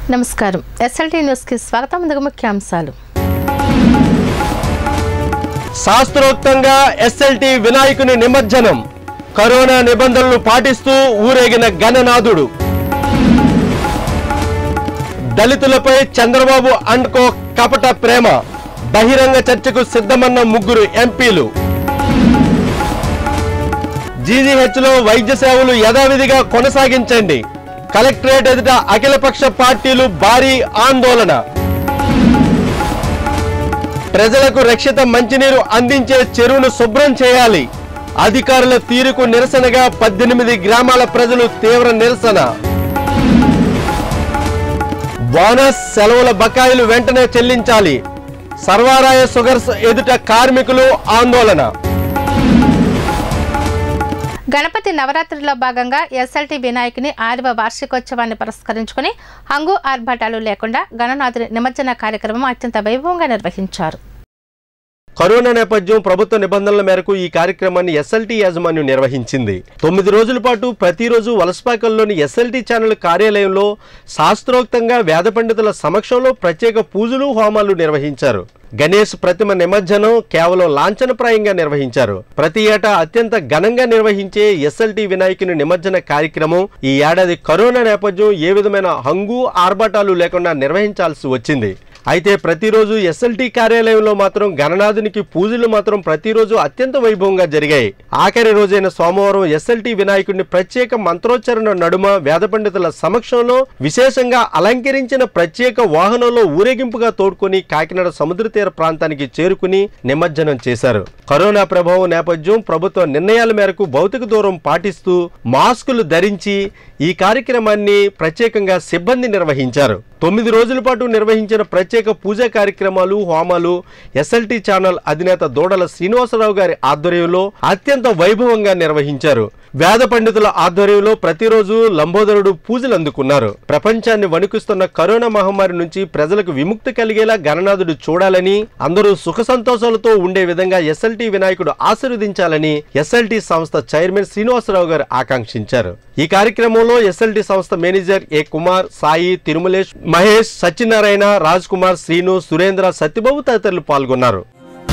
నమస్కారం ఎస్ఎల్టీ న్యూస్కి స్వాగతం ముందుగా ముఖ్యాంశాలు శాస్త్రోక్తంగా ఎస్ఎల్టి వినాయకుని నిమజ్జనం కరోనా నిబంధనలు పాటిస్తూ ఊరేగిన గణనాథుడు దళితులపై చంద్రబాబు అండ్కో కపట ప్రేమ బహిరంగ చర్చకు సిద్ధమన్న ముగ్గురు ఎంపీలు జీజీహెచ్లో వైద్య సేవలు యథావిధిగా కొనసాగించండి కలెక్టరేట్ ఎదుట అఖిలపక్ష పార్టీలు భారీ ఆందోళన ప్రజలకు రక్షిత మంచినీరు అందించే చెరువును శుభ్రం చేయాలి అధికారుల తీరుకు నిరసనగా పద్దెనిమిది గ్రామాల ప్రజలు తీవ్ర నిరసన బోనస్ సెలవుల బకాయిలు వెంటనే చెల్లించాలి సర్వారాయ సుగర్స్ ఎదుట కార్మికులు ఆందోళన గణపతి నవరాత్రిలో భాగంగా ఎస్ఎల్టీ వినాయకుని ఆరవ వార్షికోత్సవాన్ని పురస్కరించుకుని హంగు ఆర్భాటాలు లేకుండా గణనాథుని నిమజ్జన కార్యక్రమం అత్యంత వైభవంగా నిర్వహించారు కరోనా నేపథ్యం ప్రభుత్వ నిబంధనల మేరకు ఈ కార్యక్రమాన్ని ఎస్ఎల్టీ యాజమాన్యం నిర్వహించింది తొమ్మిది రోజుల పాటు ప్రతిరోజు వలసపాకల్లోని ఎస్ఎల్టీ ఛానల్ కార్యాలయంలో శాస్త్రోక్తంగా వేద పండితుల సమక్షంలో ప్రత్యేక పూజలు హోమాలు నిర్వహించారు గణేష్ ప్రతిమ నిమజ్జనం కేవలం లాంఛనప్రాయంగా నిర్వహించారు ప్రతి ఏటా అత్యంత ఘనంగా నిర్వహించే ఎస్ఎల్టీ వినాయకుని నిమజ్జన కార్యక్రమం ఈ ఏడాది కరోనా నేపథ్యం ఏ విధమైన హంగు ఆర్భాటాలు లేకుండా నిర్వహించాల్సి వచ్చింది అయితే ప్రతిరోజు ఎస్ఎల్టీ కార్యాలయంలో మాత్రం గణనాథునికి పూజలు మాత్రం ప్రతిరోజు అత్యంత వైభవంగా జరిగాయి ఆఖరి రోజైన సోమవారం ఎస్ఎల్టీ వినాయకుడిని ప్రత్యేక మంత్రోచ్చరణ నడుమ వేద పండితుల సమక్షంలో విశేషంగా అలంకరించిన ప్రత్యేక వాహనంలో ఊరేగింపుగా తోడ్కొని కాకినాడ సముద్ర తీర ప్రాంతానికి చేరుకుని నిమజ్జనం చేశారు కరోనా ప్రభావం నేపథ్యం ప్రభుత్వ నిర్ణయాల మేరకు భౌతిక దూరం పాటిస్తూ మాస్కులు ధరించి ఈ కార్యక్రమాన్ని ప్రత్యేకంగా సిబ్బంది నిర్వహించారు తొమ్మిది రోజుల పాటు నిర్వహించిన ప్రత్యేక పూజా కార్యక్రమాలు హోమాలు ఎస్ఎల్టీ ఛానల్ అధినేత దూడల శ్రీనివాసరావు గారి ఆధ్వర్యంలో అత్యంత వైభవంగా నిర్వహించారు వేద పండితుల ఆధ్వర్యంలో ప్రతిరోజు లంబోదరుడు పూజలు అందుకున్నారు ప్రపంచాన్ని వణికిస్తున్న కరోనా మహమ్మారి నుంచి ప్రజలకు విముక్తి కలిగేలా గణనాథుడు చూడాలని అందరూ సుఖ సంతోషాలతో ఉండే విధంగా ఎస్ఎల్టీ వినాయకుడు ఆశీర్వదించాలని ఎస్ఎల్టీ సంస్థ చైర్మన్ శ్రీనివాసరావు గారు ఆకాంక్షించారు ఈ కార్యక్రమంలో ఎస్ఎల్టీ సంస్థ మేనేజర్ ఏ కుమార్ సాయి తిరుమలేష్ మహేష్ సత్యనారాయణ రాజ్ కుమార్ శ్రీను సురేంద్ర సత్యబాబు తదితరులు పాల్గొన్నారు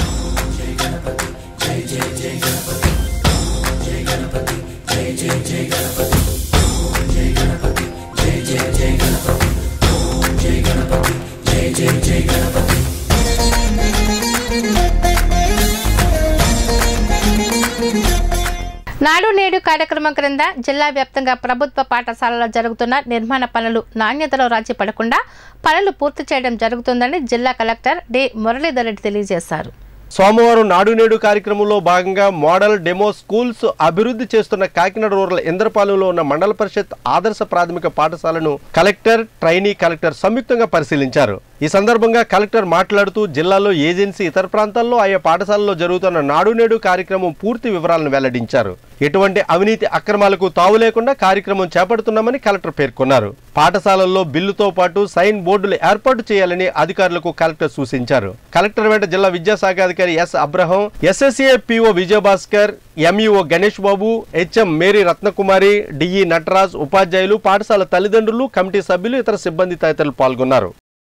నాడు నేడు కార్యక్రమం క్రింద జిల్లా వ్యాప్తంగా ప్రభుత్వ పాఠశాలలో జరుగుతున్న నిర్మాణ పనులు నాణ్యతలో రాజీ పడకుండా పనులు పూర్తి చేయడం జరుగుతుందని జిల్లా కలెక్టర్ డి మురళీధర్ రెడ్డి తెలియజేశారు సోమవారం నాడు నేడు కార్యక్రమంలో భాగంగా మోడల్ డెమో స్కూల్స్ అభివృద్ధి చేస్తున్న కాకినాడ రూరల్ ఇంద్రపాలెంలో ఉన్న మండల పరిషత్ ఆదర్శ ప్రాథమిక పాఠశాలను కలెక్టర్ ట్రైనీ కలెక్టర్ సంయుక్తంగా పరిశీలించారు ఈ సందర్భంగా కలెక్టర్ మాట్లాడుతూ జిల్లాలో ఏజెన్సీ ఇతర ప్రాంతాల్లో ఆయా పాఠశాలలో జరుగుతున్న నాడు నేడు కార్యక్రమం పూర్తి వివరాలను వెల్లడించారు ఎటువంటి అవినీతి అక్రమాలకు తావు లేకుండా కార్యక్రమం చేపడుతున్నామని కలెక్టర్ పేర్కొన్నారు పాఠశాలల్లో బిల్లుతో పాటు సైన్ బోర్డులు ఏర్పాటు చేయాలని అధికారులకు కలెక్టర్ సూచించారు కలెక్టర్ వెంట జిల్లా విద్యాశాఖ అధికారి S Abraham SSA PO Vijayabhaskar MEO Ganesh Babu HM Mary Ratnakumari DE Nataraj ఉపాధ్యాయులు పాఠశాల తల్లిదండ్రులు కమిటీ సభ్యులు ఇతర సిబ్బంది తదితరులు పాల్గొన్నారు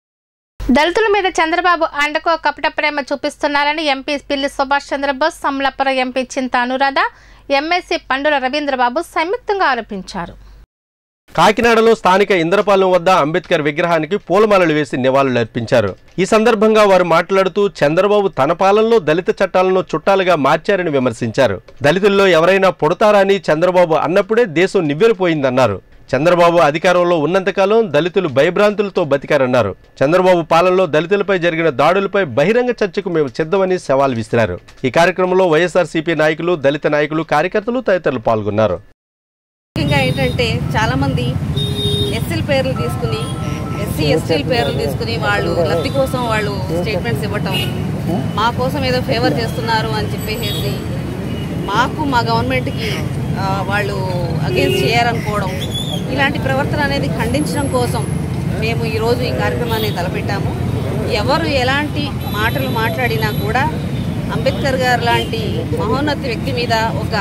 దళితుల మీద చంద్రబాబు అండకో కపట ప్రేమ చూపిస్తున్నారని ఎంపీ పిల్లి సుభాష్ చంద్రబోస్ సమలాపురం ఎంపీ చింత అనురాధ ఎమ్మెల్సీ పండుల రవీంద్రబాబు సంయుక్తంగా ఆరోపించారు కాకినాడలో స్థానిక ఇంద్రపాలెం వద్ద అంబేద్కర్ విగ్రహానికి పూలమాలలు వేసి నివాళులర్పించారు ఈ సందర్భంగా వారు మాట్లాడుతూ చంద్రబాబు తన పాలనలో దళిత చట్టాలను చుట్టాలుగా మార్చారని విమర్శించారు దళితుల్లో ఎవరైనా పుడతారని చంద్రబాబు అన్నప్పుడే దేశం నివ్వెరపోయిందన్నారు చంద్రబాబు అధికారంలో ఉన్నంతకాలం దళితులు భయభ్రాంతులతో బతికారన్నారు చంద్రబాబు పాలనలో దళితులపై జరిగిన దాడులపై బహిరంగ చర్చకు మేము సిద్ధమని సవాల్ విసిరారు ఈ కార్యక్రమంలో వైఎస్ఆర్సీపీ నాయకులు దళిత నాయకులు కార్యకర్తలు తదితరులు పాల్గొన్నారు ముఖ్యంగా ఏంటంటే చాలామంది ఎస్సీల పేర్లు తీసుకుని ఎస్సీ ఎస్టీల పేర్లు తీసుకుని వాళ్ళు లబ్ధి కోసం వాళ్ళు స్టేట్మెంట్స్ ఇవ్వటం మా కోసం ఏదో ఫేవర్ చేస్తున్నారు అని చెప్పేసి మాకు మా గవర్నమెంట్కి ఆ, వాళ్ళు అగేన్స్ట్ చేయాలనుకోవడం ఇలాంటి ప్రవర్తన అనేది ఖండించడం కోసం మేము ఈరోజు ఈ కార్యక్రమాన్ని తలపెట్టాము ఎవరు ఎలాంటి మాటలు మాట్లాడినా కూడా అంబేద్కర్ గారు లాంటి మహోన్నత వ్యక్తి మీద ఒక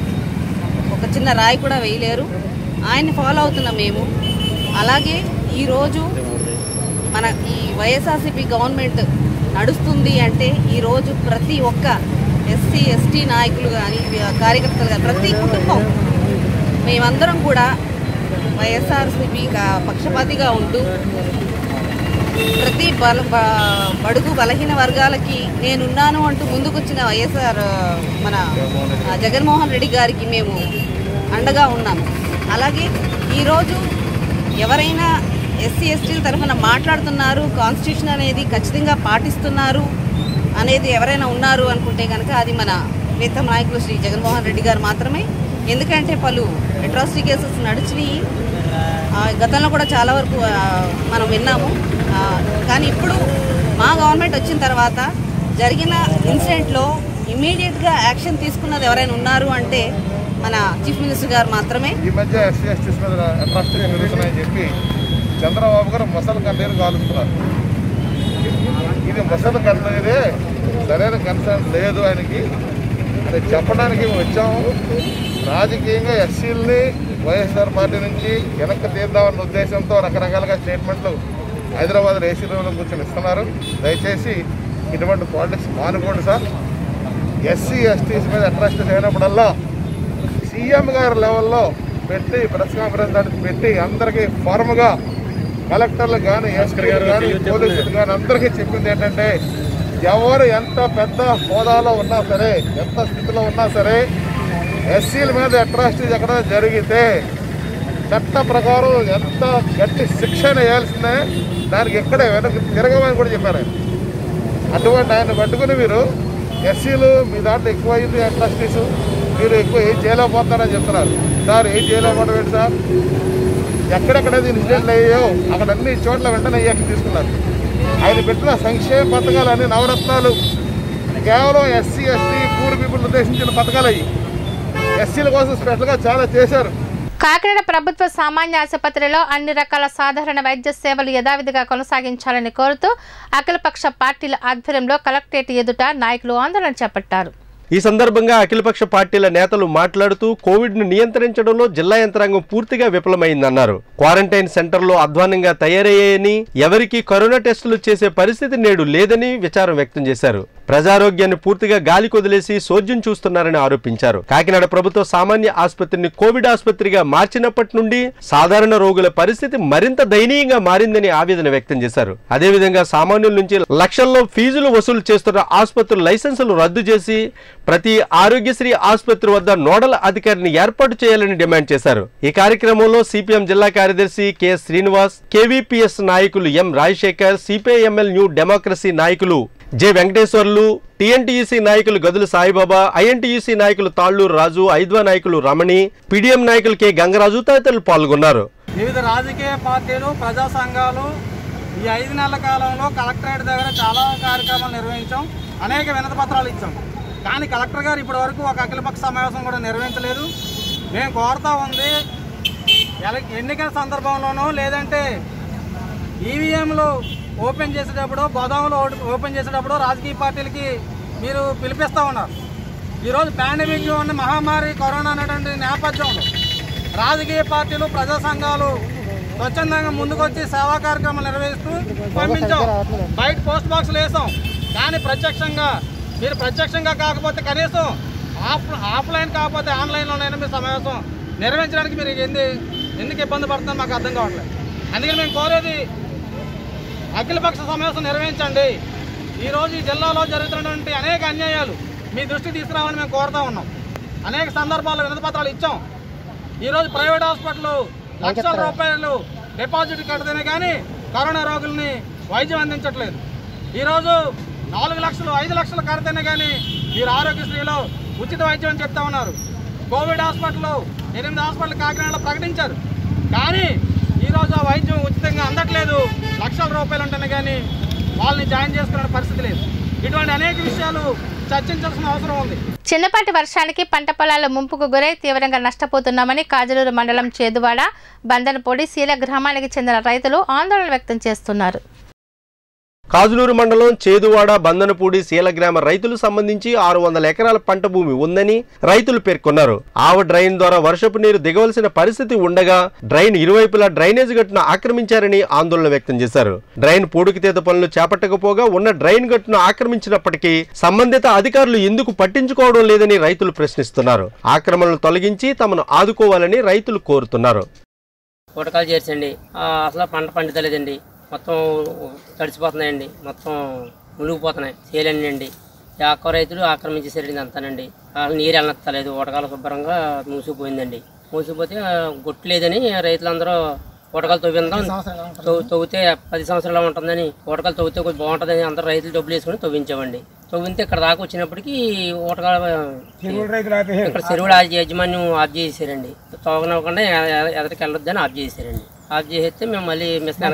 ఒక చిన్న రాయి కూడా వేయలేరు ఆయన్ని ఫాలో అవుతున్నాం మేము అలాగే ఈరోజు మన ఈ వైఎస్ఆర్సీపీ గవర్నమెంట్ నడుస్తుంది అంటే ఈరోజు ప్రతి ఒక్క ఎస్సీ ఎస్టీ నాయకులు కానీ కార్యకర్తలు కానీ ప్రతి కుటుంబం మేమందరం కూడా వైఎస్ఆర్సీపీ కా- పక్షపాతిగా ఉంటూ ప్రతి బల బ- బడుగు బలహీన వర్గాలకి నేనున్నాను అంటూ ముందుకొచ్చిన వైఎస్ఆర్ మన ఆ, జగన్మోహన్ రెడ్డి గారికి మేము అండగా ఉన్నాము అలాగే ఈరోజు ఎవరైనా ఎస్సీ ఎస్టీల తరఫున మాట్లాడుతున్నారు కాన్స్టిట్యూషన్ అనేది ఖచ్చితంగా పాటిస్తున్నారు అనేది ఎవరైనా ఉన్నారు అనుకుంటే కనుక అది మన మిగతా నాయకులు శ్రీ జగన్మోహన్ రెడ్డి గారు మాత్రమే ఎందుకంటే పలు అట్రాసిటీ కేసెస్ నడిచినాయి ఆ, గతంలో కూడా చాలా వరకు ఆ, మనం విన్నాము ఆ, కానీ ఇప్పుడు మా గవర్నమెంట్ వచ్చిన తర్వాత జరిగిన ఇన్సిడెంట్లో ఇమీడియట్గా యాక్షన్ తీసుకున్నది ఎవరైనా ఉన్నారు అంటే మన చీఫ్ మినిస్టర్ గారు మాత్రమే ఈ మధ్య ఎస్సీ ఎస్టీస్ మీద అట్రాసిటీ జరుగుతున్నాయని చెప్పి చంద్రబాబు గారు మొసలు కన్నీరు కాలుస్తున్నారు ఇది మొసలు కన్నీరే సరైన కన్సర్న్ లేదు ఆయనకి అది చెప్పడానికి వచ్చాము రాజకీయంగా ఎస్సీలని వైఎస్ఆర్ పార్టీ నుంచి వెనక్కి తీద్దామన్న ఉద్దేశంతో రకరకాలుగా స్టేట్మెంట్లు హైదరాబాద్ ఏసీ రూమ్లో కూర్చొని ఇస్తున్నారు దయచేసి ఇటువంటి పాలిటిక్స్ మానుకోండి సార్ ఎస్సీ ఎస్టీస్ మీద అట్రాసిటీ అయినప్పుడల్లా సీఎం గారి లెవెల్లో పెట్టి ప్రెస్ కాన్ఫరెన్స్ దానికి పెట్టి అందరికీ ఫార్మ్గా కలెక్టర్లు కానీ ఎస్పీ కానీ పోలీసులు కానీ అందరికీ చెప్పింది ఏంటంటే ఎవరు ఎంత పెద్ద హోదాలో ఉన్నా సరే ఎంత స్థితిలో ఉన్నా సరే ఎస్సీల మీద అట్రాసిటీస్ ఎక్కడ జరిగితే చట్ట ప్రకారం ఎంత గట్టి శిక్షణ వేయాల్సిందే దానికి ఎక్కడే వెనక్కి తిరగమని కూడా చెప్పారు ఆయన. అటువంటి ఆయన పట్టుకుని మీరు ఎస్సీలు మీ దాంట్లో ఎక్కువ అయింది అట్రాసిటీస్ మీరు ఎక్కువ ఏం చేయలేకపోతున్నారని చెప్తున్నారు సార్ ఏం చేయలేకపోవడం ఏంటి సార్ ఎక్కడెక్కడైతే ఇన్సిడెంట్లు అయ్యాయో అక్కడ అన్ని చోట్ల వెంటనే అయ్యాక తీసుకున్నారు ఆయన పెట్టిన సంక్షేమ పథకాలు అన్ని నవరత్నాలు కేవలం ఎస్సీ ఎస్టీ పూర్ పీపుల్ ఉద్దేశించిన పథకాలు అయ్యి ఎస్సీల కోసం స్పెషల్గా చాలా చేశారు కాకినాడ ప్రభుత్వ సామాన్య ఆసుపత్రిలో అన్ని రకాల సాధారణ వైద్య సేవలు యథావిధిగా కొనసాగించాలని కోరుతూ అఖిలపక్ష పార్టీల ఆధ్వర్యంలో కలెక్టరేట్ ఎదుట నాయకులు ఆందోళన చేపట్టారు ఈ సందర్భంగా అఖిలపక్ష పార్టీల నేతలు మాట్లాడుతూ కోవిడ్ ను నియంత్రించడంలో జిల్లా యంత్రాంగం పూర్తిగా విఫలమైందన్నారు క్వారంటైన్ సెంటర్లో అధ్వానంగా తయారయ్యాయని ఎవరికీ కరోనా టెస్టులు చేసే పరిస్థితి నేడు లేదని విచారం వ్యక్తం చేశారు ప్రజారోగ్యాన్ని పూర్తిగా గాలి కొదిలేసి సోద్యం చూస్తున్నారని ఆరోపించారు కాకినాడ ప్రభుత్వ సామాన్య ఆసుపత్రిని కోవిడ్ ఆసుపత్రిగా మార్చినప్పటి నుండి సాధారణ రోగుల పరిస్థితి మరింత దయనీయంగా మారిందని ఆవేదన వ్యక్తం చేశారు అదేవిధంగా సామాన్యుల నుంచి లక్షల్లో ఫీజులు వసూలు చేస్తున్న ఆసుపత్రుల లైసెన్సులు రద్దు చేసి ప్రతి ఆరోగ్యశ్రీ ఆసుపత్రి వద్ద నోడల్ అధికారిని ఏర్పాటు చేయాలని డిమాండ్ చేశారు ఈ కార్యక్రమంలో సిపిఎం జిల్లా కార్యదర్శి కె శ్రీనివాస్ కేవీపీఎస్ నాయకులు M Rajasekhar CPIML new democracy నాయకులు జె వెంకటేశ్వర్లు టీఎన్టీయూసీ నాయకులు గదులు సాయిబాబా ఐఎన్టీయూసీ నాయకులు తాళ్లూరు రాజు ఐద్వా నాయకులు రమణి పిడిఎం నాయకులు కె గంగరాజు తదితరులు పాల్గొన్నారు వివిధ రాజకీయ పార్టీలు ప్రజా సంఘాలు ఈ ఐదు నెలల కాలంలో కలెక్టరేట్ దగ్గర చాలా కార్యక్రమాలు నిర్వహించాం అనేక వినతి పత్రాలు ఇచ్చాం కానీ కలెక్టర్ గారు ఇప్పటి వరకు ఒక అఖిలపక్ష సమావేశం కూడా నిర్వహించలేదు మేము కోరుతా ఉంది ఎల- ఎన్నికల సందర్భంలోనూ లేదంటే ఈవీఎంలు ఓపెన్ చేసేటప్పుడు గోదాములు ఓ- ఓపెన్ చేసేటప్పుడు రాజకీయ పార్టీలకి మీరు పిలిపిస్తూ ఉన్నారు ఈరోజు పాండమిక్ ఉన్న మహమ్మారి కరోనా అనేటువంటి నేపథ్యంలో రాజకీయ పార్టీలు ప్రజా సంఘాలు స్వచ్ఛందంగా ముందుకొచ్చి సేవా కార్యక్రమాలు నిర్వహిస్తూ పంపించాం బయట పోస్ట్ బాక్సులు వేసాం కానీ ప్రత్యక్షంగా మీరు ప్రత్యక్షంగా కాకపోతే కనీసం ఆఫ్ ఆఫ్లైన్ కాకపోతే ఆన్లైన్లోనైనా మీరు సమావేశం నిర్వహించడానికి మీరు ఎందు ఎందుకు ఇబ్బంది పడుతుందో మాకు అర్థం కావట్లేదు అందుకని మేము కోరేది అఖిలపక్ష సమావేశం నిర్వహించండి ఈరోజు ఈ జిల్లాలో జరుగుతున్నటువంటి అనేక అన్యాయాలు మీ దృష్టికి తీసుకురావాలని మేము కోరుతా ఉన్నాం అనేక సందర్భాల్లో వినతి పత్రాలు ఇచ్చాం ఈరోజు ప్రైవేట్ హాస్పిటల్ లక్షల రూపాయలు డిపాజిట్ కడితేనే కానీ కరోనా రోగుల్ని వైద్యం అందించట్లేదు ఈరోజు నాలుగు లక్షలు ఐదు లక్షలు కడితేనే కానీ మీరు ఆరోగ్యశ్రీలో ఉచిత వైద్యం అని చెప్తా ఉన్నారు కోవిడ్ హాస్పిటల్ ఎనిమిది హాస్పిటల్ కాకినాడలో ప్రకటించారు కానీ ఈరోజు ఆ వైద్యం ఉచితంగా అందట్లేదు లక్షల రూపాయలు ఉంటేనే కానీ వాళ్ళని జాయిన్ చేసుకునే పరిస్థితి లేదు ఇటువంటి అనేక విషయాలు చర్చించాల్సిన అవసరం ఉంది చిన్నపాటి వర్షానికి పంట పొలాలు ముంపుకు గురై తీవ్రంగా నష్టపోతున్నామని కాజలూరు మండలం చేదువాడ బందనపొడి శీల గ్రామానికి చెందిన రైతులు ఆందోళన వ్యక్తం చేస్తున్నారు కాజులూరు మండలం చేదువాడ బందనపూడి శీలగ్రామ రైతులు సంబంధించి ఆరు వందల ఎకరాల పంట భూమి ఉందని రైతులు పేర్కొన్నారు ఆవ డ్రైన్ ద్వారా వర్షపు నీరు దిగవలసిన పరిస్థితి ఉండగా డ్రైన్ ఇరువైపులా డ్రైనేజ్ గట్టును ఆక్రమించారని ఆందోళన వ్యక్తం చేశారు డ్రైన్ పూడికితీత పనులు చేపట్టకపోగా ఉన్న డ్రైన్ గట్టును ఆక్రమించినప్పటికీ సంబంధిత అధికారులు ఎందుకు పట్టించుకోవడం లేదని రైతులు ప్రశ్నిస్తున్నారు ఆక్రమణలు తొలగించి తమను ఆదుకోవాలని రైతులు కోరుతున్నారు పూటకాలు చేర్చండి ఆ, అసలు పంట పండుతలేదండి మొత్తం తడిసిపోతున్నాయండి మొత్తం మునిగిపోతున్నాయి చేయలేండి అండి ఈ ఆకుకూర రైతులు ఆక్రమించేసారండి అంతానండి అసలు నీరు వెళ్ళనత్తలేదు ఊటకాలు శుభ్రంగా మూసిపోయిందండి మూసిపోతే ఆ, గొట్టు లేదని రైతులందరూ ఊటకాలు తవ్విందాం తవ్వు- తవ్వితే పది సంవత్సరాలు ఉంటుందని ఊటకాలు తవ్వితే కొంచెం బాగుంటుందని అందరూ రైతులు డబ్బులు వేసుకుని తవ్వించామండి తవ్వితే ఇక్కడ దాకా వచ్చినప్పటికీ ఊటకాలు ఇక్కడ చెరువులు ఆ యజమాన్యం ఆఫ్ చేసేసారండి తోగనవ్వకుండా ఎ- ఎదరికి వెళ్ళొద్దని ఆఫ్ చేసేసారండి ఆఫ్ చేసేస్తే మేము మళ్ళీ మిషన్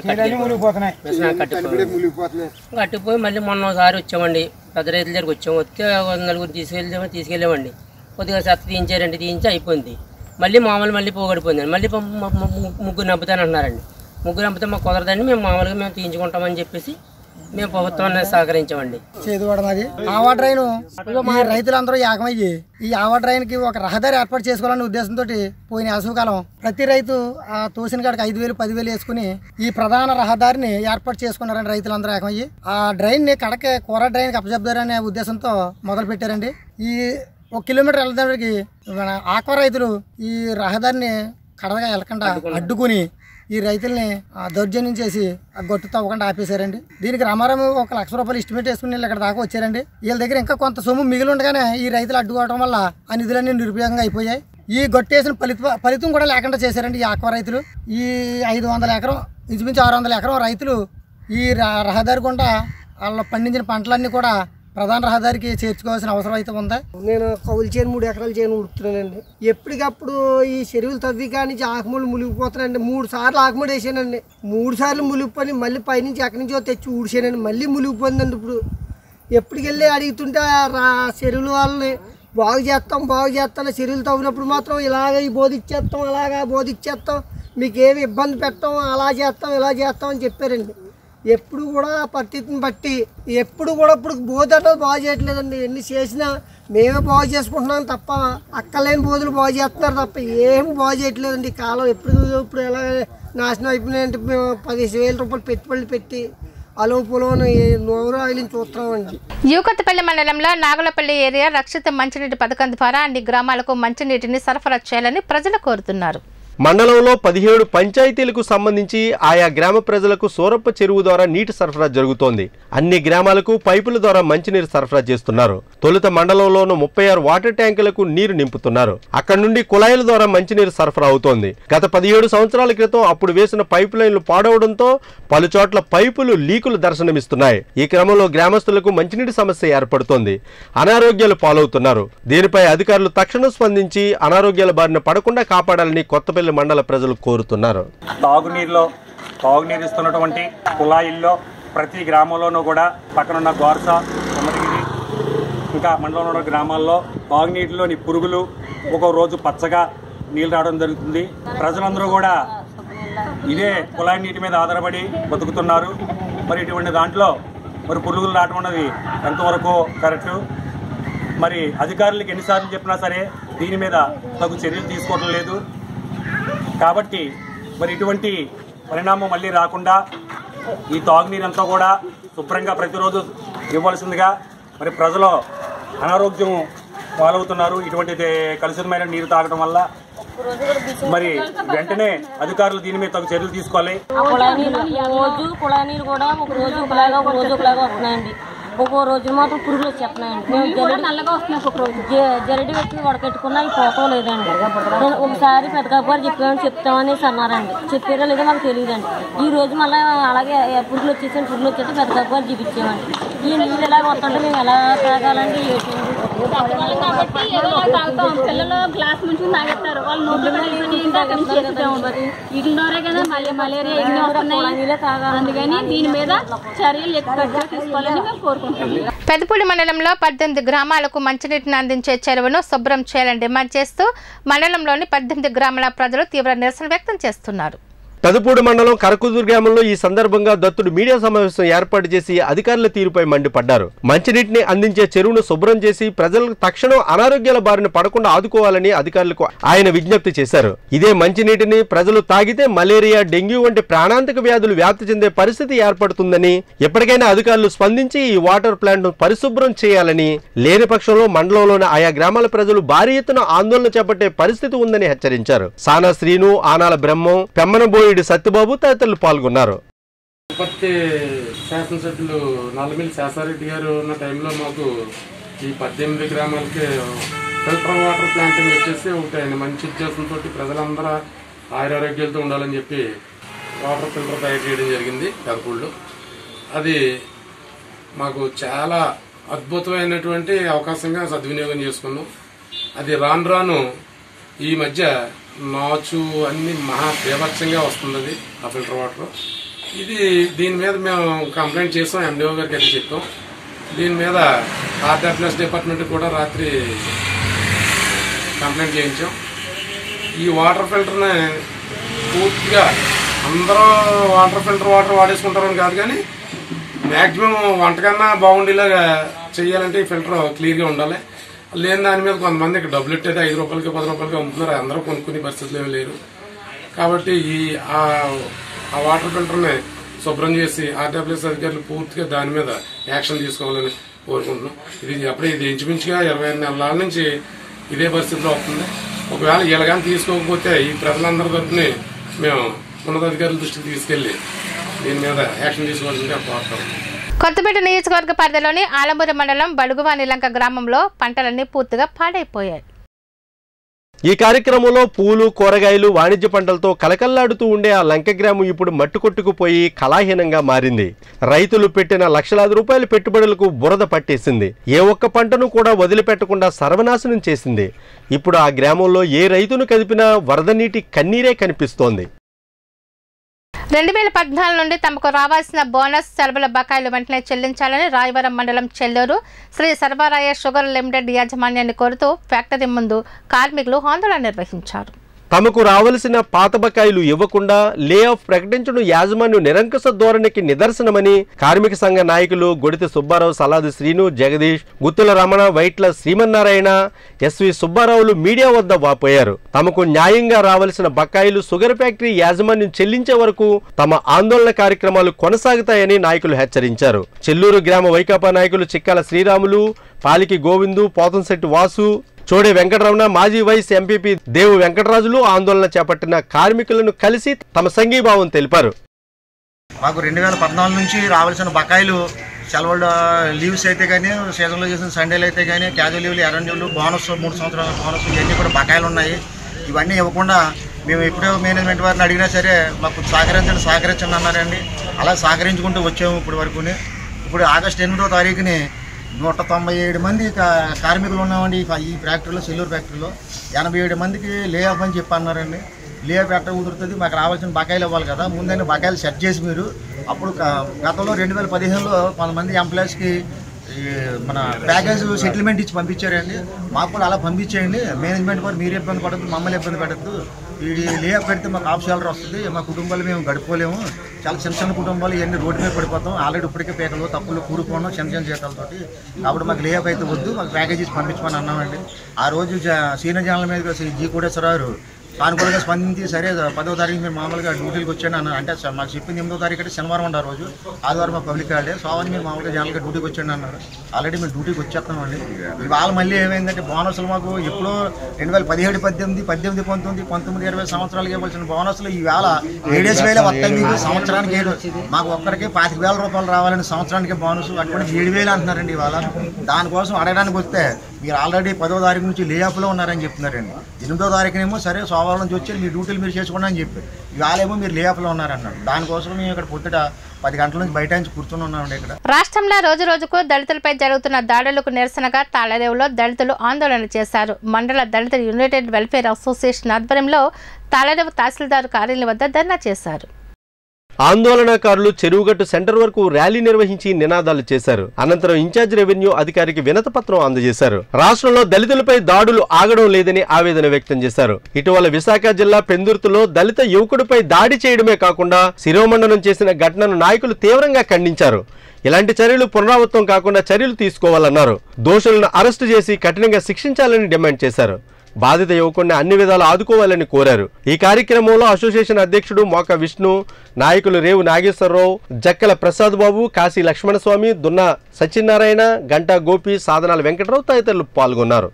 మిషన్ కట్టిపోయి కట్టిపోయి మళ్ళీ మొన్న ఒకసారి వచ్చామండి పెద్ద రైతుల దగ్గరికి వచ్చాము వస్తే ఒక నలుగురు తీసుకెళ్ళాము తీసుకెళ్ళామండి కొద్దిగా చెత్త తీయించారండి తీయించి అయిపోయింది మళ్ళీ మామూలు మళ్ళీ పోగడిపోయిందండి మళ్ళీ ప- ము- ము- ము- ముగ్గురు నమ్ముతానంటున్నారండి ముగ్గురు నమ్మితే మాకు కుదరదండి మేము మామూలుగా మేము తీయించుకుంటామని చెప్పేసి మేము ప్రభుత్వాన్ని సహకరించామండి చేదువాడ మాది ఆవా డ్రైన్ ఈ రైతులందరూ ఏకమయ్యి ఈ ఆవా డ్రైన్ కి ఒక రహదారి ఏర్పాటు చేసుకోవాలనే ఉద్దేశంతో పోయిన వేసవికాలం ప్రతి రైతు ఆ తోసిన కాడికి ఐదు వేలు పదివేలు వేసుకుని ఈ ప్రధాన రహదారిని ఏర్పాటు చేసుకున్నారండి రైతులందరూ ఏకమయ్యి ఆ డ్రైన్ ని కడక కూర డ్రైన్ కి అప్పచెప్తారనే ఉద్దేశంతో మొదలు పెట్టారండి ఈ ఒక కిలోమీటర్ వెళ్ళడానికి మన ఆక్వా రైతులు ఈ రహదారిని కడగా వెళ్ళకుండా అడ్డుకుని ఈ రైతుల్ని ఆ, దౌర్జన్యం చేసి ఆ గొట్టు తవ్వకుండా ఆపేశారండి దీనికి రామారావు ఒక లక్ష రూపాయలు ఎస్టిమేట్ వేసుకుని వీళ్ళు ఇక్కడ దాకా వచ్చారండి వీళ్ళ దగ్గర ఇంకా కొంత సొమ్ము మిగిలి ఉండగానే ఈ రైతులు అడ్డుకోవడం వల్ల ఆ నిధులన్నీ నిరుపయోగంగా అయిపోయాయి ఈ గొట్టేసిన ఫలిత ఫలితం కూడా లేకుండా చేశారండి ఈ ఆక్వా రైతులు ఈ ఐదు వందల ఎకరం ఇంచుమించు ఆరు వందల ఎకరం రైతులు ఈ ర- రహదారి గుండా వాళ్ళు పండించిన పంటలన్నీ కూడా ప్రధాన రహదారికి చేర్చుకోవాల్సిన అవసరం అయితే ఉంది నేను కౌలు చేను మూడు ఎకరాల చేను ఉడుతున్నానండి ఎప్పటికప్పుడు ఈ చెరువులు తవ్వి కానీ ఆకుమూలు మునిగిపోతున్నాయండి మూడు సార్లు ఆకుమూడు వేసానండి మూడు సార్లు మునిగిపోయి మళ్ళీ పైనుంచి ఎక్కడి నుంచో తెచ్చి ఊడిసానండి మళ్ళీ మునిగిపోయిందండి ఇప్పుడు ఎప్పటికెళ్ళి అడుగుతుంటే ఆ రా- చెరువుల వాళ్ళని బాగు చేస్తాం బాగు చేస్తాం చెరువులు తవ్వినప్పుడు మాత్రం ఇలాగ ఈ బోధిచ్చేస్తాం అలాగా బోధిచ్చేస్తాం మీకు ఏమి ఇబ్బంది పెట్టాం అలా చేస్తాం ఇలా చేస్తాం అని చెప్పారండి ఎప్పుడు కూడా పరిస్థితిని బట్టి ఎప్పుడు కూడా ఇప్పుడు బోధ అనేది బాగు చేయట్లేదండి ఎన్ని చేసినా మేమే బాగు చేసుకుంటున్నాం తప్ప అక్కలేని బోధులు బాగు చేస్తున్నారు తప్ప ఏం బాగు చేయట్లేదండి ఈ కాలం ఎప్పుడు ఇప్పుడు ఎలా నాశనం అయిపోయినాయంటే మేము పదిహేను వేల రూపాయలు పెట్టుబడులు పెట్టి అలో పొలం నోరు ఆయిలని చూస్తున్నామండి యూకత్పల్లి మండలంలో నాగులపల్లి ఏరియా రక్షిత మంచినీటి పథకం ద్వారా అన్ని గ్రామాలకు మంచినీటిని సరఫరా చేయాలని ప్రజలు కోరుతున్నారు మండలంలో పదిహేడు పంచాయతీలకు సంబంధించి ఆయా గ్రామ ప్రజలకు సూరప్ప చెరువు ద్వారా నీటి సరఫరా జరుగుతోంది అన్ని గ్రామాలకు పైపుల ద్వారా మంచినీరు సరఫరా చేస్తున్నారు తొలుత మండలంలోనూ ముప్పై ఆరు వాటర్ ట్యాంకులకు నీరు నింపుతున్నారు అక్కడి నుండి కుళాయిల ద్వారా మంచినీరు సరఫరా అవుతోంది గత పదిహేడు సంవత్సరాల క్రితం అప్పుడు వేసిన పైపు లైన్లు పాడవడంతో పలు చోట్ల పైపులు లీకులు దర్శనమిస్తున్నాయి ఈ క్రమంలో గ్రామస్తులకు మంచినీటి సమస్య ఏర్పడుతోంది అనారోగ్యాలు పాలవుతున్నారు దీనిపై అధికారులు తక్షణం స్పందించి అనారోగ్యాల బారిన పడకుండా కాపాడాలని కొత్తపల్లి మండల ప్రజలు కోరుతున్నారు తాగునీరులో తాగునీరు ఇస్తున్నటువంటి కుళాయిల్లో ప్రతి గ్రామంలోనూ కూడా పక్కనున్న గోర్స కొమ్మరిగిరి ఇంకా మండలంలో ఉన్న గ్రామాల్లో తాగునీటిలోని పురుగులు ఒక్కో రోజు పచ్చగా నీళ్ళు రావడం జరుగుతుంది ప్రజలందరూ కూడా ఇదే కుళాయి నీటి మీద ఆధారపడి బతుకుతున్నారు మరి ఇటువంటి దాంట్లో మరి పురుగులు రావడం అన్నది ఎంతవరకు కరెక్టు మరి అధికారులకు ఎన్నిసార్లు చెప్పినా సరే దీని మీద తగు చర్యలు తీసుకోవడం లేదు కాబట్టి మరి ఇటువంటి పరిణామం మళ్ళీ రాకుండా ఈ తాగునీరంతా కూడా శుభ్రంగా ప్రతిరోజు ఇవ్వాల్సిందిగా మరి ప్రజలు అనారోగ్యం పాలవుతున్నారు ఇటువంటి దే- కలుషితమైన నీరు తాగడం వల్ల మరి వెంటనే అధికారులు దీని మీద తగు చర్యలు తీసుకోవాలి ఆ కుళాయి నీళ్ళు రోజు కుళాయి నీళ్ళు కూడా ఒక రోజు ఒకలాగా ఒక రోజు ఒకలాగా వస్తున్నాయండి ఒక్కో రోజు మాత్రం పురుగులు వచ్చేస్తున్నాయండి మేము జల్లెడ నల్లగా వస్తున్నాయి ఒక రోజు జల్లెడ పెట్టి వడకెట్టుకున్నా ఈ పోతం లేదండి నేను ఒకసారి పెద్ద గారు చెప్పామని చెప్తామనేసి అన్నారండి చెప్పారో లేదో మాకు తెలియదండి ఈ రోజు మళ్ళీ అలాగే ఏ పురుగులు వచ్చేసాను పురుగులు వచ్చేస్తే పెద్ద గారు చూపించామండి ఈ నీళ్ళు ఎలా వస్తుంటే మేము ఎలా తాగాలండి కాబట్టి ఏదో తాగుతాం పిల్లలు గ్లాస్ ముంచి తాగేస్తారు వాళ్ళు నోట్లో పెట్టుకుని ఏంటి అక్కడ నుంచి చేస్తాం మరి వీటి ద్వారే కదా మళ్ళీ మలేరియా ఇన్ని వస్తున్నాయి అందుకని దీని మీద చర్యలు ఎక్కువ తీసుకోవాలని మేము కోరుకుంటున్నాం పెద్దపూడి మండలంలో పద్దెనిమిది గ్రామాలకు మంచినీటిని అందించే చెరువును శుభ్రం చేయాలని డిమాండ్ చేస్తూ మండలంలోని పద్దెనిమిది గ్రామాల ప్రజలు తీవ్ర నిరసన వ్యక్తం చేస్తున్నారు పెదపూడి మండలం కరకుదురు గ్రామంలో ఈ సందర్భంగా దత్తుడు మీడియా సమావేశం ఏర్పాటు చేసి అధికారుల తీరుపై మండిపడ్డారు మంచినీటిని అందించే చెరువును శుభ్రం చేసి ప్రజలకు తక్షణం అనారోగ్యాల బారిన పడకుండా ఆదుకోవాలని అధికారులకు ఆయన విజ్ఞప్తి చేశారు ఇదే మంచినీటిని ప్రజలు తాగితే మలేరియా డెంగ్యూ వంటి ప్రాణాంతక వ్యాధులు వ్యాప్తి చెందే పరిస్థితి ఏర్పడుతుందని ఎప్పటికైనా అధికారులు స్పందించి ఈ వాటర్ ప్లాంట్ పరిశుభ్రం చేయాలని లేని పక్షంలో మండలంలోని ఆయా గ్రామాల ప్రజలు భారీ ఎత్తున ఆందోళన చేపట్టే పరిస్థితి ఉందని హెచ్చరించారు సానా శ్రీను ఆనాల బ్రహ్మం పెమ్మనబోయిడి సత్యబాబు తదితరులు పాల్గొన్నారు తిరుపతి శాసనసభ్యులు నల్లమిల్లి శాసారెడ్డి గారు ఉన్న టైంలో మాకు ఈ పద్దెనిమిది గ్రామాలకి ఫిల్టర్ వాటర్ ప్లాంటింగ్ వచ్చేసి ఒకటి ఆయన మంచి ఉద్దేశంతో ప్రజలందరూ ఆయురారోగ్యాలతో ఉండాలని చెప్పి వాటర్ ఫిల్టర్ తయారు చేయడం జరిగింది పెదపూళ్ళు అది మాకు చాలా అద్భుతమైనటువంటి అవకాశంగా సద్వినియోగం చేసుకున్నాం అది రాను రాను ఈ మధ్య నాచు అన్ని మహా బీభత్సంగా వస్తుంది అది ఆ ఫిల్టర్ వాటర్ ఇది దీని మీద మేము కంప్లైంట్ చేసాం ఎండిఓ గారికి అయితే చెప్పాం దీని మీద ఆర్డబ్ల్యూఎస్ డిపార్ట్మెంట్ కూడా రాత్రి కంప్లైంట్ చేయించాం ఈ వాటర్ ఫిల్టర్ని పూర్తిగా అందరూ వాటర్ ఫిల్టర్ వాటర్ వాడేసుకుంటారని కాదు కానీ మ్యాక్సిమం వంటకన్నా బాగుండేలాగా చేయాలంటే ఈ ఫిల్టర్ క్లియర్గా ఉండాలి లేని దాని మీద కొంతమంది ఇక్కడ డబ్బులు ఇట్టేది ఐదు రూపాయలకి పది రూపాయలకి అమ్ముతున్నారు అందరూ కొనుక్కునే పరిస్థితులు ఏమీ లేరు కాబట్టి ఈ ఆ ఆ వాటర్ ఫిల్టర్ని శుభ్రం చేసి ఆర్డబ్ల్యూఎస్ అధికారులు పూర్తిగా దాని మీద యాక్షన్ తీసుకోవాలని కోరుకుంటున్నాం ఇది అప్పుడే ఇది ఇంచుమించుగా ఇరవై ఐదు నెలల నుంచి ఇదే పరిస్థితిలో వస్తుంది ఒకవేళ వీళ్ళు కానీ తీసుకోకపోతే ఈ ప్రజలందరి తరఫుని మేము ఉన్నతాధికారుల దృష్టికి తీసుకెళ్లి దీని మీద యాక్షన్ తీసుకోవాల్సిందిగా కోరుతాం కొత్తపేట నియోజకవర్గ పరిధిలోని ఆలమూరు మండలం బడుగువానిలంక గ్రామంలో పంటలన్నీ పూర్తిగా పాడైపోయాయి ఈ కార్యక్రమంలో పూలు కూరగాయలు వాణిజ్య పంటలతో కలకల్లాడుతూ ఉండే ఆ లంక గ్రామం ఇప్పుడు మట్టుకొట్టుకుపోయి కళాహీనంగా మారింది రైతులు పెట్టిన లక్షలాది రూపాయల పెట్టుబడులకు బురద పట్టేసింది ఏ ఒక్క పంటను కూడా వదిలిపెట్టకుండా సర్వనాశనం చేసింది ఇప్పుడు ఆ గ్రామంలో ఏ రైతును కదిపినా వరద నీటి కన్నీరే కనిపిస్తోంది రెండు వేల పద్నాలుగు నుండి తమకు రావాల్సిన బోనస్ సెలవుల బకాయిలు వెంటనే చెల్లించాలని రాయవరం మండలం చెల్లూరు శ్రీ సర్వరాయ షుగర్ లిమిటెడ్ యాజమాన్యాన్ని కోరుతూ ఫ్యాక్టరీ ముందు కార్మికులు ఆందోళన నిర్వహించారు తమకు రావలసిన పాత బకాయిలు ఇవ్వకుండా లే ఆఫ్ ప్రకటించడం యాజమాన్యం నిరంకుశ ధోరణికి నిదర్శనమని కార్మిక సంఘ నాయకులు గొడితి సుబ్బారావు సలాది శ్రీను జగదీష్ గుత్తుల రమణ వైట్ల శ్రీమన్నారాయణ ఎస్వి సుబ్బారావులు మీడియా వద్ద వాపోయారు తమకు న్యాయంగా రావలసిన బకాయిలు షుగర్ ఫ్యాక్టరీ యాజమాన్యం చెల్లించే వరకు తమ ఆందోళన కార్యక్రమాలు కొనసాగుతాయని నాయకులు హెచ్చరించారు చెల్లూరు గ్రామ వైకాపా నాయకులు చిక్కాల శ్రీరాములు పాలికి గోవిందు పోతంశెట్టి వాసు చోడే వెంకటరమణ మాజీ వైస్ ఎంపీపీ దేవు వెంకటరాజులు ఆందోళన చేపట్టిన కార్మికులను కలిసి తమ సంఘీభావం తెలిపారు మాకు రెండు వేల పద్నాలుగు నుంచి రావాల్సిన బకాయిలు సెలవులు లీవ్స్ అయితే కానీ సీజన్లో చేసిన సండేలు అయితే కానీ క్యాజువల్ లీవ్లు ఎర్రన్ లీవ్లు బోనస్ మూడు సంవత్సరాల బోనస్ ఇవన్నీ కూడా బకాయిలు ఉన్నాయి ఇవన్నీ ఇవ్వకుండా మేము ఎప్పుడో మేనేజ్మెంట్ వారిని అడిగినా సరే మాకు సహకరించండి సహకరించండి అన్నారండి అలా సహకరించుకుంటూ వచ్చాము ఇప్పటి వరకుని ఇప్పుడు ఆగస్టు ఎనిమిదో తారీఖుని నూట తొంభై ఏడు మంది కా- కార్మికులు ఉన్నామండి ఈ ఫ- ఈ ఫ్యాక్టరీలో సెల్లూరు ఫ్యాక్టరీలో ఎనభై ఏడు మందికి లే ఆఫ్ అని చెప్పి అన్నారండి లే ఆఫ్ ఎట్ట కుదురుతుంది మాకు రావాల్సిన బకాయిలు ఇవ్వాలి కదా ముందని బకాయిలు సెట్ చేసి మీరు అప్పుడు క- గతంలో రెండు వేల పదిహేనులో కొంతమంది ఎంప్లాయీస్కి ఈ మన ప్యాకేజ్ సెటిల్మెంట్ ఇచ్చి పంపించారండి మాకు కూడా అలా పంపించేయండి మేనేజ్మెంట్ కూడా మీరు ఇబ్బంది పడద్దు మమ్మల్ని ఇబ్బంది పడద్దు ఈ లేఅ పెడితే మాకు ఆఫ్ సాలరీ వస్తుంది మా కుటుంబాలు మేము గడుపుకోలేము చాలా చిన్న చిన్న కుటుంబాలు ఇవన్నీ రోడ్డు మీద పడిపోతాం ఆల్రెడీ ఇప్పటికే పేకలు తప్పులు కూరుకోవడం చిన్న చిన్న జీతాలతోటి కాబట్టి మాకు లేఅప్ అయితే వద్దు మాకు ప్యాకేజీస్ పంపించమని అన్నామండి ఆ రోజు జ- సీనియర్ జనరల్ మీద జీ కోటేశ్వరరావు సానుకూలంగా స్పందించి సరే పదో తారీఖు మీరు మామూలుగా డ్యూటీకి వచ్చాను అన్న అంటే స- మాకు చెప్పింది ఎనిమిదో తారీఖు అంటే శనివారం ఉండే ఆ రోజు ఆదివారం మా పబ్లిక్ హాలిడే సోమవారం మీరు మామూలుగా జనరల్గా డ్యూటీకి వచ్చాను అన్నారు ఆల్రెడీ మేము డ్యూటీకి వచ్చేస్తామండి ఇవాళ మళ్ళీ ఏమైందంటే బోనస్లు మాకు ఎప్పుడో రెండు వేల పదిహేడు పద్దెనిమిది పద్దెనిమిది పంతొమ్మిది పంతొమ్మిది ఇరవై సంవత్సరాలకి ఇవ్వాల్సిన బోనస్లు ఈవేళ ఏడేసి వేల వస్తాయి మీకు సంవత్సరానికి ఏడు మాకు ఒక్కరికి పాతిక వేల రూపాయలు రావాలని సంవత్సరానికి బోనస్ అటువంటి ఏడు వేలు అంటున్నారండి ఇవాళ దానికోసం అడగడానికి వస్తే మీరు ఆల్రెడీ పదో తారీఖు నుంచి లేఆఫ్లో ఉన్నారని చెప్తున్నారండి ఎనిమిదో తారీఖునేమో సరే సోమవారం నుంచి వచ్చి మీ డ్యూటీలు మీరు చేసుకోండి అని చెప్పి ఇవాళేమో మీరు లేఆఫ్లో ఉన్నారన్నారు దానికోసం మేము ఇక్కడ పొద్దుట పది గంటల నుంచి బయట నుంచి కూర్చొని ఉన్నామండి ఇక్కడ రాష్ట్రంలో రోజు రోజుకు దళితులపై జరుగుతున్న దాడులకు నిరసనగా తాళరేవులో దళితులు ఆందోళన చేశారు మండల దళిత యునైటెడ్ వెల్ఫేర్ అసోసియేషన్ ఆధ్వర్యంలో తాళరేవు తహసీల్దార్ కార్యాలయం వద్ద ధర్నా చేశారు ఆందోళనకారులు చెరువుగట్టు సెంటర్ వరకు ర్యాలీ నిర్వహించి నినాదాలు చేశారు అనంతరం ఇన్ఛార్జ్ రెవెన్యూ అధికారికి వినతి పత్రం అందజేశారు రాష్ట్రంలో దళితులపై దాడులు ఆగడం లేదని ఆవేదన వ్యక్తం చేశారు ఇటీవల విశాఖ జిల్లా పెందుర్తిలో దళిత యువకుడిపై దాడి చేయడమే కాకుండా శిరోమండనం చేసిన ఘటనను నాయకులు తీవ్రంగా ఖండించారు ఇలాంటి చర్యలు పునరావృతం కాకుండా చర్యలు తీసుకోవాలన్నారు దోషులను అరెస్టు చేసి కఠినంగా శిక్షించాలని డిమాండ్ చేశారు బాధిత యువకుడిని అన్ని విధాలు ఆదుకోవాలని కోరారు ఈ కార్యక్రమంలో అసోసియేషన్ అధ్యక్షుడు మోక విష్ణు నాయకులు రేవు నాగేశ్వరరావు జక్కల ప్రసాద్ బాబు కాశీ లక్ష్మణస్వామి దున్న సత్యనారాయణ గంటా గోపి సాధనాల వెంకటరావు తదితరులు పాల్గొన్నారు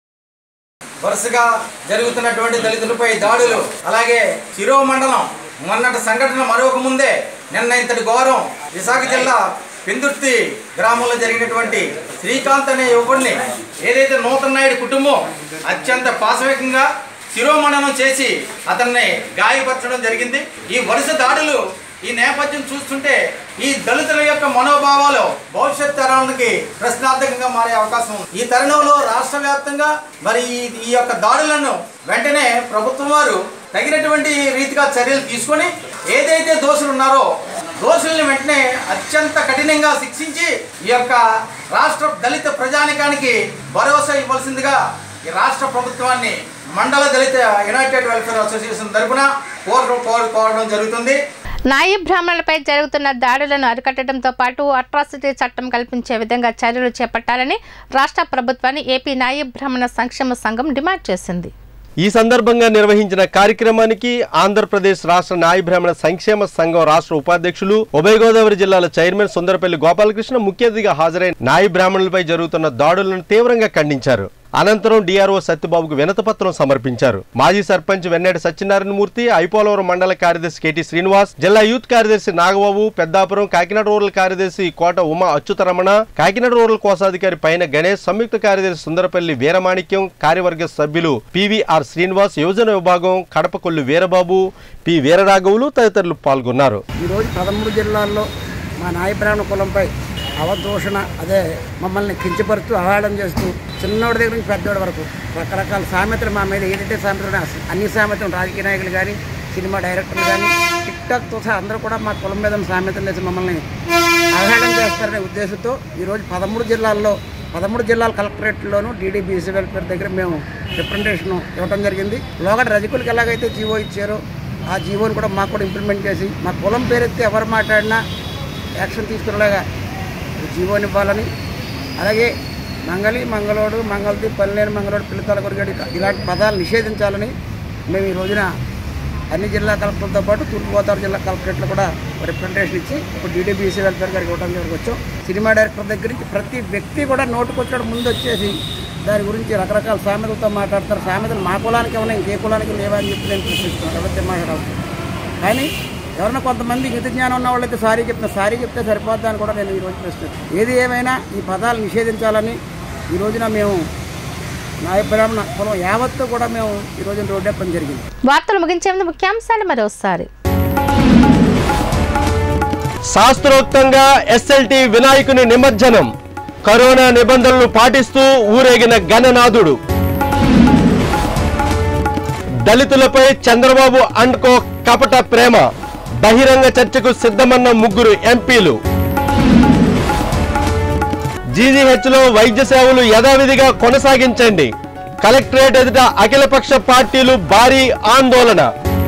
వరుసగా జరుగుతున్నటువంటి దళితులపై దాడులు అలాగే శిరోమండలం మొన్నటి సంఘటన మరొక ముందే నిన్న ఇంతటి ఘోరం విశాఖ జిల్లా పెందుర్తి గ్రామంలో జరిగినటువంటి శ్రీకాంత్ అనే యువకుడిని ఏదైతే నూతన్ నాయుడు కుటుంబం అత్యంత పాశవికంగా శిరోమండనం చేసి అతన్ని గాయపరచడం జరిగింది ఈ వరుస దాడులు ఈ నేపథ్యం చూస్తుంటే ఈ దళితుల యొక్క మనోభావాలు భవిష్యత్ తరాలకి ప్రశ్నార్థకంగా మారే అవకాశం ఉంది ఈ తరుణంలో రాష్ట్ర వ్యాప్తంగా మరి ఈ- ఈ యొక్క దాడులను వెంటనే ప్రభుత్వం వారు తగినటువంటి రీతిగా చర్యలు తీసుకొని ఏదైతే దోషులు ఉన్నారో దోషుల్ని వెంటనే అత్యంత కఠినంగా శిక్షించి ఈ యొక్క రాష్ట్ర దళిత ప్రజానికానికి భరోసా ఇవ్వాల్సిందిగా ఈ రాష్ట్ర ప్రభుత్వాన్ని మండల దళిత యునైటెడ్ వెల్ఫేర్ అసోసియేషన్ తరపున కోరడం కోర- కోరడం జరుగుతుంది నాయి బ్రాహ్మణులపై జరుగుతున్న దాడులను అరికట్టడంతో పాటు అట్రాసిటీ చట్టం కల్పించే విధంగా చర్యలు చేపట్టాలని రాష్ట్ర ప్రభుత్వాన్ని ఏపీ నాయి బ్రాహ్మణ సంక్షేమ సంఘం డిమాండ్ చేసింది ఈ సందర్భంగా నిర్వహించిన కార్యక్రమానికి ఆంధ్రప్రదేశ్ రాష్ట్ర న్యాయ బ్రాహ్మణ సంక్షేమ సంఘం రాష్ట్ర ఉపాధ్యక్షులు ఉభయ గోదావరి జిల్లాల చైర్మన్ సుందరపల్లి గోపాలకృష్ణ ముఖ్య అతిథిగా హాజరై న్యాయ బ్రాహ్మణులపై జరుగుతున్న దాడులను తీవ్రంగా ఖండించారు అనంతరం డిఆర్ఓ సత్యబాబుకు వినతపత్రం సమర్పించారు మాజీ సర్పంచ్ వెన్నెడ సత్యనారాయణ మూర్తి ఐపోలవరం మండల కార్యదర్శి కెటి శ్రీనివాస్ జిల్లా యూత్ కార్యదర్శి నాగబాబు పెద్దాపురం కాకినాడ రూరల్ కార్యదర్శి కోట ఉమా అచ్యుతరమణ కాకినాడ రూరల్ కోశాధికారి పైన గణేష్ సంయుక్త కార్యదర్శి సుందరపల్లి వీరమాణిక్యం కార్యవర్గ సభ్యులు పివిఆర్ శ్రీనివాస్ యువజన విభాగం కడపకొల్లు వీరబాబు పి వీరరాఘవులు తదితరులు పాల్గొన్నారు ఈరోజు పదమూడు జిల్లాల్లో మా నాయ బ్రాహ్మణ కులంపై అవదూషణ అదే మమ్మల్ని కించపరుస్తూ అవహేళన చేస్తూ చిన్నోడి దగ్గర నుంచి పెద్దోడి వరకు రకరకాల సామెతలు మా మీద ఏదైతే సామెతలు ఉన్నాయో అన్ని సామెతలు రాజకీయ నాయకులు కానీ సినిమా డైరెక్టర్లు కానీ టిక్ టాక్తో సహా అందరూ కూడా మా కులం మీద సామెతలు వేసి మమ్మల్ని అవహేళన చేస్తారనే ఉద్దేశంతో ఈరోజు పదమూడు జిల్లాల్లో పదమూడు జిల్లాల కలెక్టరేట్లోనూ డీడీబీసీ వెల్ఫేర్ దగ్గర మేము రిప్రజెంటేషన్ ఇవ్వడం జరిగింది లోగడ రజకులకు ఎలాగైతే జీవో ఇచ్చారో ఆ జీవోని కూడా మాకు కూడా ఇంప్లిమెంట్ చేసి మా కులం పేరెత్తి ఎవరు మాట్లాడినా యాక్షన్ తీసుకునేలాగా జీవోని ఇవ్వాలని అలాగే మంగళి మంగళోడు మంగళది పనిలేని మంగళోడు పిల్లతల కొరిగాడు ఇలాంటి పదాలు నిషేధించాలని మేము ఈ రోజున అన్ని జిల్లా కలెక్టర్లతో పాటు తూర్పుగోదావరి జిల్లా కలెక్టరేట్లో కూడా రిప్రజెంటేషన్ ఇచ్చి ఇప్పుడు డీడీబీసీ వెల్ఫేర్ గారికి ఇవ్వడం దగ్గరికి వచ్చాం సినిమా డైరెక్టర్ దగ్గర నుంచి ప్రతి వ్యక్తి కూడా నోటుకొచ్చాడు ముందు వచ్చేసి దాని గురించి రకరకాల సామెతలతో మాట్లాడతారు సామెతలు మా కులానికి ఏమైనా ఇంకే కులానికి లేవా అని చెప్పి నేను ప్రశ్నిస్తున్నాను ఎవరైతే మాట్లాడవచ్చు కానీ ఎవరైనా కొంతమంది మిత జ్ఞానం ఉన్న వాళ్ళైతే సారీ చెప్తున్నా సారీ చెప్తే సరిపోద్దా అని కూడా నేను ఈరోజు ప్రశ్నిస్తాను ఏది ఏమైనా ఈ పదాలు నిషేధించాలని ఈ రోజున మేము నాయ బ్రాహ్మణ కులం యావత్తు కూడా మేము ఈ రోజున రోడ్డెప్పడం జరిగింది వార్తలు ముగించే ముందు ముఖ్యాంశాలు మరోసారి శాస్త్రోక్తంగా ఎస్ఎల్టి వినాయకుని నిమజ్జనం కరోనా నిబంధనలు పాటిస్తూ ఊరేగిన గణనాథుడు దళితులపై చంద్రబాబు అండ్కో కపట ప్రేమ బహిరంగ చర్చకు సిద్ధమన్న ముగ్గురు ఎంపీలు జీజీహెచ్ లో వైద్య సేవలు యథావిధిగా కొనసాగించండి కలెక్టరేట్ ఎదుట అఖిలపక్ష పార్టీలు భారీ ఆందోళన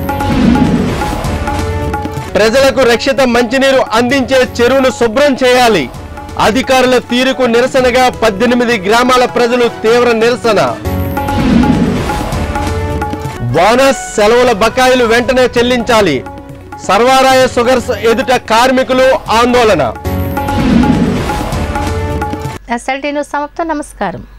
ప్రజలకు రక్షిత మంచినీరు అందించే చెరువును శుభ్రం చేయాలి అధికారుల తీరుకు నిరసనగా పద్దెనిమిది గ్రామాల ప్రజలు తీవ్ర నిరసన బోనస్ సెలవుల బకాయిలు వెంటనే చెల్లించాలి సర్వారాయ సుగర్స్ ఎదుట కార్మికులు ఆందోళన ఎస్ఎల్టీ న్యూస్ సమాప్తం నమస్కారం